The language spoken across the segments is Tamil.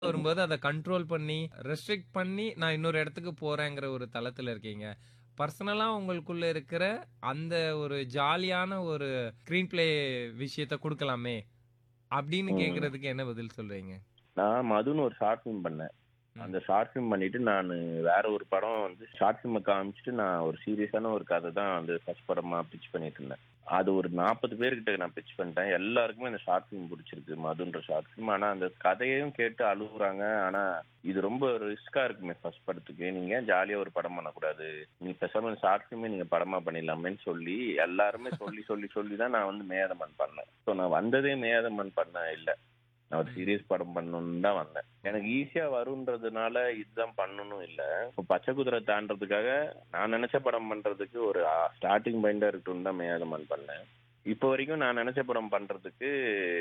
வரும்போது அத கண்ட்ரோல் பண்ணி, ரெஸ்ட்ரிக்ட் பண்ணி நான் இன்னொரு இடத்துக்கு போறேங்கிற ஒரு தளத்துல இருக்கீங்க. பர்சனலா உங்களுக்குள்ள இருக்கிற அந்த ஒரு ஜாலியான ஒரு ஸ்க்ரீன் பிளே விஷயத்த குடுக்கலாமே! அப்படின்னு ம். கேட்கறதுக்கு என்ன பதில் சொல்றீங்க? நான் மதுன்னு ஒரு ஷார்ட் ஃபிலிம் பண்ணேன். ம். அந்த ஷார்ட் ஃபிலிம் பண்ணிட்டு நானு வேற ஒரு படம் வந்து ஷார்ட் ஃபிலிம காமிச்சுட்டு நான் ஒரு சீரியஸான ஒரு கதை தான் வந்து ஃபர்ஸ்ட் படமா பிட்ச் பண்ணிட்டு இருந்தேன். அது ஒரு 40 பேர்கிட்ட நான் பிட்ச் பண்ணிட்டேன். எல்லாருக்குமே அந்த ஷார்ட் ஃபிலிம் புடிச்சிருக்கு. மதுன்ற ஷார்ட் ஃபிலிம். ஆனா அந்த கதையையும் கேட்டு அழுவுறாங்க. ஆனா இது ரொம்ப ரிஸ்கா இருக்குமே ஃபர்ஸ்ட் படத்துக்கு. நீங்க ஏன் ஜாலியா ஒரு படம் பண்ணக்கூடாது? நீ பேசாம ஷார்ட் ஃபிலிமே நீங்க படமா பண்ணிடலாமேன்னு சொல்லி எல்லாருமே சொல்லி சொல்லி சொல்லி தான் நான் வந்து மேயாதமன் பண்ணேன். ஸோ நான் வந்ததே மேயாதமன் பண்ண இல்ல. நான் ஒரு ம். சீரியஸ் படம் பண்ணணும்னு தான் வந்தேன். எனக்கு ஈஸியா வரும்ன்றதுனால இதுதான் பண்ணணும் இல்ல. இப்போ பச்சை குதிரை தாண்டறதுக்காக நான் நெனச்ச படம் பண்றதுக்கு ஒரு அ ஸ்டார்ட்டிங் பாயிண்டா இருக்கட்டும்னு தான் மேயாதமன் பண்ணேன். இப்போ வரைக்கும் நான் நெனச்ச படம் பண்றதுக்கு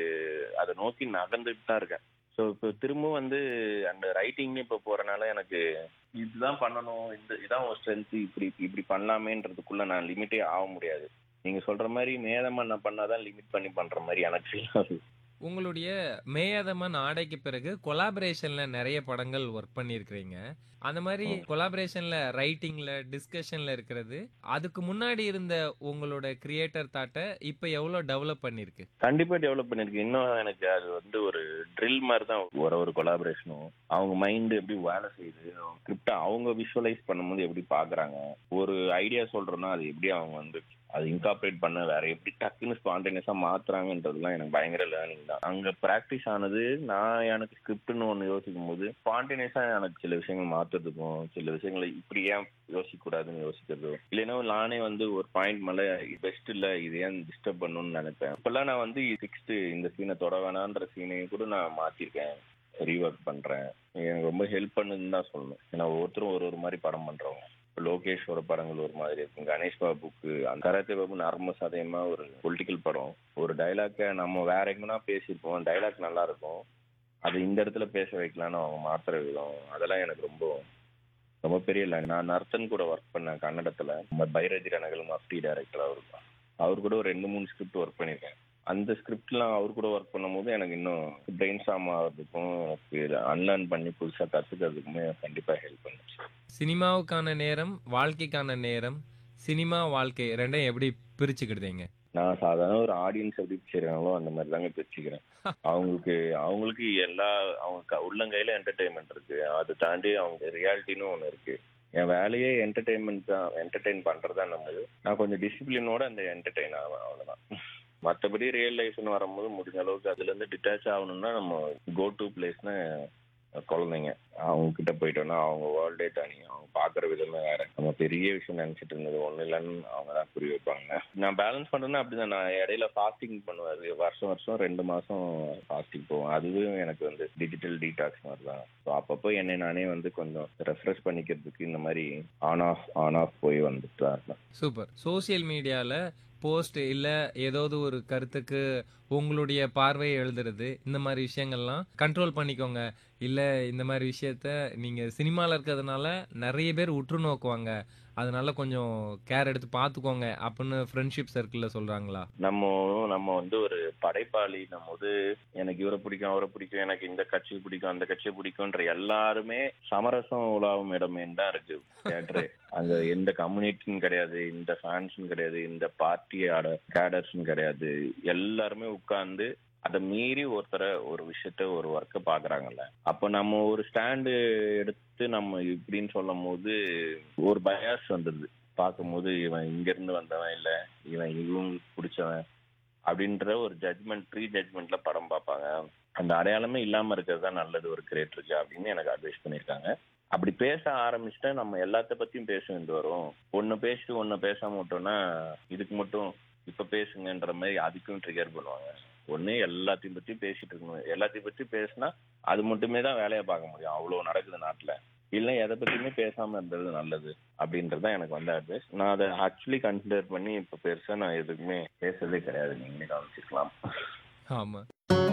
அத நோக்கி நகர்ந்துட்டு தான் இருக்கேன். ஸோ இப்போ திரும்பவும் வந்து அந்த ரைட்டிங்னு இப்போ போறனால எனக்கு இதுதான் பண்ணணும். இந்த இதான் உன் ஸ்ட்ரென்த் இப்படி இப்படி பண்ணலாமேன்றதுக்குள்ள நான் லிமிட்டே ஆக முடியாது. நீங்க சொல்ற மாரி மேயாதமன் நான் பண்ணா தான் லிமிட் பண்ணி பண்ற மாரி எனக்கு ஃபீல் ஆகுது. உங்களுடைய மேயாதமன் ஆடைக்கு பிறகு கொலாபரேஷன்ல நெறைய படங்கள் ஒர்க் பண்ணியிருக்கிறீங்க. அந்த மாரி ம். கொலாபரேஷன்ல ரைட்டிங்ல, டிஸ்கஷன்ல இருக்கிறது, அதுக்கு முன்னாடி இருந்த உங்களோட கிரியேட்டர் தாட்ட இப்ப எவ்வளோ டெவலப் பண்ணிருக்கு? கண்டிப்பா டெவலப் பண்ணிருக்கு. இன்னும் எனக்கு அது வந்து ஒரு ட்ரில் மாரி தான் ஒரு ஒரு கொலாபரேஷனும். அவங்க மைண்ட் எப்படி வேலை செய்யுது, ஸ்கிரிப்ட அவங்க விஷுவலைஸ் பண்ணும்போது எப்படி பார்க்குறாங்க, ஒரு ஐடியா சொல்றோம்னா அது எப்படி அவங்க வந்து அது இன்கார்ப்பரேட் பண்ண வேற எப்படி டக்குன்னு ஸ்பான்டேனியஸா மாத்துறாங்கன்றதுலாம் எனக்கு பயங்கர லேர்னிங் தான். அங்க பிராக்டிஸ் ஆனது நான் எனக்கு ஸ்கிரிப்ட்னு ஒண்ணு யோசிக்கும்போது ஸ்பான்டேனியஸா எனக்கு சில விஷயங்கள் மாத்துறதுக்கும், சில விஷயங்கள இப்படி ஏன் யோசிக்க கூடாதுன்னு யோசிக்கிறதோ, இல்லைன்னா நானே வந்து ஒரு பாயிண்ட் மேல இது பெஸ்ட் இல்ல இது ஏன் டிஸ்டர்ப் பண்ணணும்னு நினைப்பேன். இப்பெல்லாம் நான் வந்து சிக்ஸ்த் இந்த சீனை தொட வேணான்ற சீனையும் கூட நான் மாத்திருக்கேன். ரீவொர்க் பண்றேன். எனக்கு ரொம்ப ஹெல்ப் பண்ணுதுன்னு தான் சொல்லணும். ஏன்னா ஒவ்வொருத்தரும் ஒரு ஒரு மாதிரி படம் பண்றவங்க. இப்ப லோகேஷோட படங்கள் ஒரு மாதிரி இருக்கும். கணேஷ் பாபுக்கு அந்த கராத்தே பாபு நர்ம சதயமா ஒரு பொலிட்டிக்கல் படம். ஒரு டைலாக்க நம்ம வேற எங்கனா பேசியிருப்போம். டைலாக் நல்லா இருக்கும். அது இந்த இடத்துல பேச வைக்கலாம்னு அவங்க மாத்துற விதம் அதெல்லாம் எனக்கு ரொம்ப ரொம்ப பெரிய லைன். நான் நர்த்தன் கூட ஒர்க் பண்ணேன் கன்னடத்துல. நம்ம பைரஜி ரணகல் மஃப்டி டைரக்டர் அவரு தான். அவர் கூட ஒரு 2, 3 ஸ்கிரிப்ட் ஒர்க் பண்ணியிருக்கேன். அந்த ஸ்கிரிப்ட்லாம் அவர் கூட ஒர்க் பண்ணும்போது எனக்கு இன்னும் பிரெயின் ஸ்டார்ம் ஆகுறதுக்கும், எனக்கு அன்லேர்ன் பண்ணி புதுசா கத்துக்கிறதுக்குமே கண்டிப்பா ஹெல்ப் பண்ணுச்சு. சினிமாவுக்கான நேரம், வாழ்க்கைக்கான நேரம், சினிமா, வாழ்க்கை 2யும் எப்படி பிரிச்சுக்கிடுதீங்க? நான் சாதாரண ஒரு ஆடியன்ஸ் எப்படி பிரிச்சுக்கிறாங்களோ அந்த மாதிரி தாங்க பிரிச்சுக்கிறேன். அவங்களுக்கு அவங்களுக்கு எல்லா அவங்க க உள்ளங்கையில என்டர்டெயின்மெண்ட் இருக்கு. அதை தாண்டி அவங்க ரியாலிட்டின்னு ஒண்ணு இருக்கு. என் வேலையே என்டர்டெயின்மெண்ட் தான். என்டர்டெயின் பண்றது தான் நம்மது. நான் கொஞ்சம் டிசிப்ளினோட அந்த என்டர்டெயின் ஆவேன் அவ்வளவுதான். மத்தபடி ரியல் லைஃப்னு வரும்போது முடிஞ்ச அளவுக்கு அதுல இருந்து டிட்டாச் ஆகணும்னா நம்ம கோ டு பிளேஸ்னா குழந்தைங்க. அவங்க கிட்ட போயிட்டோம்னா அவங்க வேர்ல்டே தனி. அவங்க பார்க்குற விதமே வேற. நம்ம பெரிய விஷயம் நினைச்சிட்டு இருந்தது ஒண்ணும் இல்லைன்னு அவங்க தான் புரிய வைப்பாங்க. நான் பேலன்ஸ் பண்றேன்னா அப்படிதான். நான் இடையில ஃபாஸ்டிங் பண்ணுவேன். வருஷம் வருஷம் 2 மாசம் ஃபாஸ்டிங் போவேன். அதுவும் எனக்கு வந்து டிஜிட்டல் டீடாக்ஸ் மாதிரி தான். ஸோ அப்பப்போ என்னை நானே வந்து கொஞ்சம் ரெஃப்ரெஷ் பண்ணிக்கிறதுக்கு இந்த மாதிரி ஆன் ஆஃப் ஆன் ஆஃப் போய் வந்துட்டு தான் இருப்பேன். சூப்பர். சோசியல் மீடியால போஸ்ட் இல்ல ஏதாவது ஒரு கருத்துக்கு உங்களுடைய பார்வைய எழுதுறது, இந்த மாரி விஷயங்கள்லாம் கண்ட்ரோல் பண்ணிக்கோங்க. இல்ல இந்த மாரி விஷயத்த நீங்க சினிமால இருக்கிறதுனால நெறைய பேர் உற்று நோக்குவாங்க. அதனால கொஞ்சம் கேர் எடுத்து பார்த்துக்கோங்க அப்படின்னு ஃப்ரெண்ட்ஷிப் சர்க்கிள்ல சொல்றாங்களா? நம்ம நம்ம வந்து ஒரு படைப்பாளி. நம்ம வந்து எனக்கு இவரை பிடிக்கும், அவரை பிடிக்கும், எனக்கு இந்த கட்சி பிடிக்கும், அந்த கட்சி பிடிக்கும்ன்ற எல்லாருமே சமரசம் உலாவும் இடமேன்னு தான் இருக்கு தியேட்டரே. அங்க எந்த கம்யூனிட்டின்னு கிடையாது, இந்த ஃபேன்ஸ்னு கிடையாது, இந்த பார்ட்டியோட கேடர்ஸ்னு கிடையாது. எல்லாருமே உட்கார்ந்து அதை மீறி ஒருத்தரை ஒரு விஷயத்த ஒரு ஒர்க்க பாக்குறாங்கல்ல. அப்ப நம்ம ஒரு ஸ்டாண்டு எடுத்து நம்ம இப்படின்னு சொல்லும் போது ஒரு பயாஸ் வந்துடுது. பார்க்கும்போது இவன் இங்க இருந்து வந்தவன் இல்ல, இவன் இவங்களுக்கு பிடிச்சவன் அப்படின்ற ஒரு ஜட்மெண்ட் ப்ரீ ஜட்மெண்ட்ல படம் பார்ப்பாங்க. அந்த அடையாளமே இல்லாம இருக்கிறது தான் நல்லது ஒரு கிரியேட்டருக்கு அப்படின்னு எனக்கு அட்வைஸ் பண்ணியிருக்காங்க. அப்படி பேச ஆரம்பிச்சுட்டா நம்ம எல்லாத்த பத்தியும் பேச வேண்டி வரும். ஒண்ணு பேசிட்டு ஒண்ணு பேசாம விட்டோம்னா இதுக்கு மட்டும் இப்ப பேசுங்கன்ற மாதிரி அதுக்கும் ட்ரிகர் பண்ணுவாங்க. ஒண்ணு எல்லாத்தையும் பத்தி பேசிட்டு இருக்கணும். எல்லாத்தையும் பத்தி பேசினா அது மட்டுமே தான் வேலையை பார்க்க முடியும். அவ்வளவு நடக்குது நாட்டுல. இல்ல எதை பத்தியுமே பேசாம இருந்தது நல்லது அப்படின்றது தான் எனக்கு வந்த அட்வைஸ். நான் அதை ஆக்சுவலி கன்சிடர் பண்ணி இப்ப பெருசா நான் எதுக்குமே பேசுறதே கிடையாது. நீங்களே கவனிச்சிருக்கலாம். ஆமா.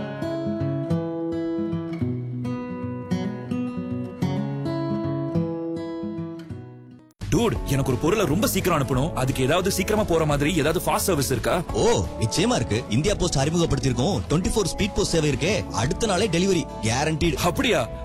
டூட் எனக்கு ஒரு பொருளை ரொம்ப சீக்கிரம் அனுப்பணும் அதுக்கு ஏதாவது சீக்கிரமா போற மாதிரி ஏதாவது ஃபாஸ்ட் சர்வீஸ் இருக்கா ஓ நிச்சயமா இருக்கு இந்தியா போஸ்ட் அறிமுகப்படுத்தியிருக்கோம் டுவெண்ட்டி ஃபோர் ஸ்பீட் போஸ்ட் சேவை இருக்கே அடுத்த நாளே டெலிவரி கேரண்டீடு அப்படியா